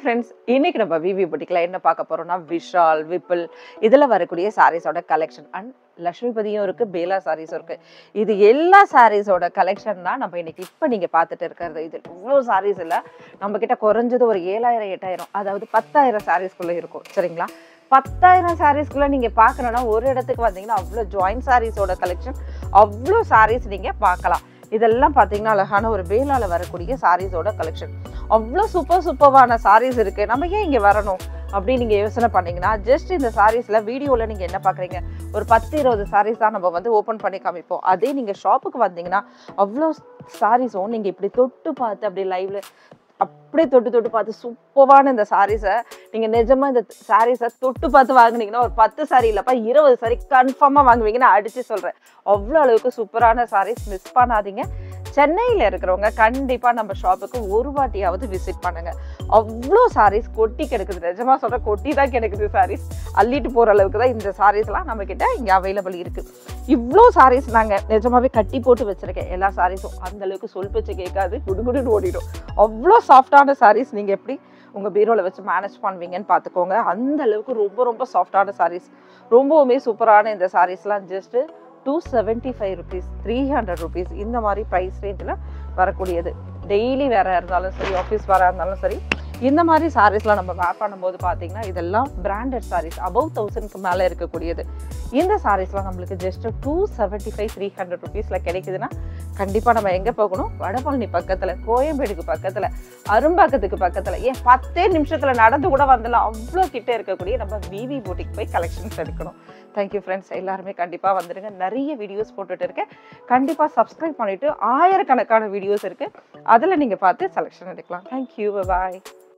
friends இன்னைக்கு நம்ம விவி புட்டிக்ல என்ன பார்க்க போறோம்னா விஷால் விப்பிள் இதுல வரக்கூடிய சாரீஸோட கலெக்ஷன் அண்ட் லக்ஷ்மிபதியும் இருக்கு பேலா சாரீஸும் இருக்கு இது எல்லா சாரீஸோட கலெக்ஷன் தான் நம்ம இன்னைக்கு இப்போ நீங்க பார்த்துட்டு இருக்கிறது இது இவ்வளோ சாரீஸ் இல்லை நம்ம கிட்ட குறைஞ்சது ஒரு ஏழாயிரம் எட்டாயிரம் அதாவது பத்தாயிரம் சாரீஸ்குள்ள இருக்கும் சரிங்களா பத்தாயிரம் சாரீஸ்க்குள்ள நீங்க பார்க்கணும்னா ஒரு இடத்துக்கு வந்தீங்கன்னா அவ்வளோ ஜாயின்ட் சாரீஸோட கலெக்ஷன் அவ்வளோ சாரீஸ் நீங்க பார்க்கலாம் இதெல்லாம் பார்த்தீங்கன்னா அழகான ஒரு பேலால வரக்கூடிய சாரீஸோட கலெக்ஷன் அவ்வளோ சூப்பர் சூப்பர்வான சாரீஸ் இருக்கு நம்ம ஏன் இங்கே வரணும் அப்படின்னு நீங்கள் யோசனை பண்ணீங்கன்னா ஜஸ்ட் இந்த சாரீஸில் வீடியோவில் நீங்கள் என்ன பார்க்குறீங்க ஒரு பத்து இருபது சாரீஸ் தான் நம்ம வந்து ஓப்பன் பண்ணி காமிப்போம் அதே நீங்கள் ஷாப்புக்கு வந்தீங்கன்னா அவ்வளோ சாரீஸும் நீங்கள் இப்படி தொட்டு பார்த்து அப்படி லைவ்ல அப்படியே தொட்டு தொட்டு பார்த்து சூப்பரான இந்த சாரீஸை நீங்கள் நிஜமா இந்த சாரீஸை தொட்டு பார்த்து வாங்குனீங்கன்னா ஒரு பத்து சாரி இல்லைப்பா இருபது சாரி கன்ஃபார்மாக வாங்குவீங்கன்னு அடிச்சு சொல்கிறேன் அவ்வளோ அளவுக்கு சூப்பரான சாரீஸ் மிஸ் பண்ணாதீங்க சென்னையில் இருக்கிறவங்க கண்டிப்பாக நம்ம ஷாப்புக்கு ஒரு வாட்டியாவது விசிட் பண்ணுங்க அவ்வளோ சாரீஸ் கொட்டி கிடக்குது நிஜமா சொல்ற கொட்டி தான் கிடக்குது சாரீஸ் அள்ளிட்டு போகிற அளவுக்கு தான் இந்த சாரீஸ்லாம் நம்ம கிட்ட இங்கே அவைலபிள் இருக்கு இவ்வளோ சாரீஸ் நாங்கள் நிஜமாவே கட்டி போட்டு வச்சிருக்கேன் எல்லா சாரீஸும் அந்த அளவுக்கு சொல் பேச்சு கேட்காது குடுகுடுன்னு ஓடிடும் அவ்வளோ சாஃப்டான சாரீஸ் நீங்கள் எப்படி உங்கள் பீரோவில் வச்சு மேனேஜ் பண்ணுவீங்கன்னு பார்த்துக்கோங்க அந்த அளவுக்கு ரொம்ப ரொம்ப சாஃப்டான சாரீஸ் ரொம்பவுமே சூப்பரான இந்த சாரீஸ்லாம் just two seventy five rupees three hundred rupees இந்த மாதிரி ப்ரைஸ் ரேஞ்சில் வரக்கூடியது டெய்லி வேற இருந்தாலும் சரி ஆஃபீஸ் வேற இருந்தாலும் சரி இந்த மாதிரி சாரீஸ்லாம் நம்ம வேர் பண்ணும்போது பார்த்தீங்கன்னா இதெல்லாம் பிராண்டட் சாரீஸ் அபவ் தௌசண்ட்க்கு மேலே இருக்கக்கூடியது இந்த சாரீஸ்லாம் நம்மளுக்கு just two seventy five three hundred ருபீஸில் கிடைக்குதுன்னா கண்டிப்பாக நம்ம எங்கே போகணும் வடபழனி பக்கத்தில் கோயம்பேடுக்கு பக்கத்தில் அரும்பாக்கத்துக்கு பக்கத்தில் ஏன் பத்தே நிமிஷத்தில் நடந்து கூட வந்துடலாம் அவ்வளோ கிட்ட இருக்கக்கூடிய நம்ம விவி போட்டிக்கு போய் கலெக்ஷன்ஸ் எடுக்கணும் தேங்க்யூ ஃப்ரெண்ட்ஸ் எல்லாருமே கண்டிப்பாக வந்துடுங்க நிறைய வீடியோஸ் போட்டுட்டு இருக்கேன் கண்டிப்பாக சப்ஸ்கிரைப் பண்ணிவிட்டு ஆயிரக்கணக்கான வீடியோஸ் இருக்குது அதில் நீங்கள் பார்த்து செலெக்ஷன் எடுக்கலாம் தேங்க்யூ பாய்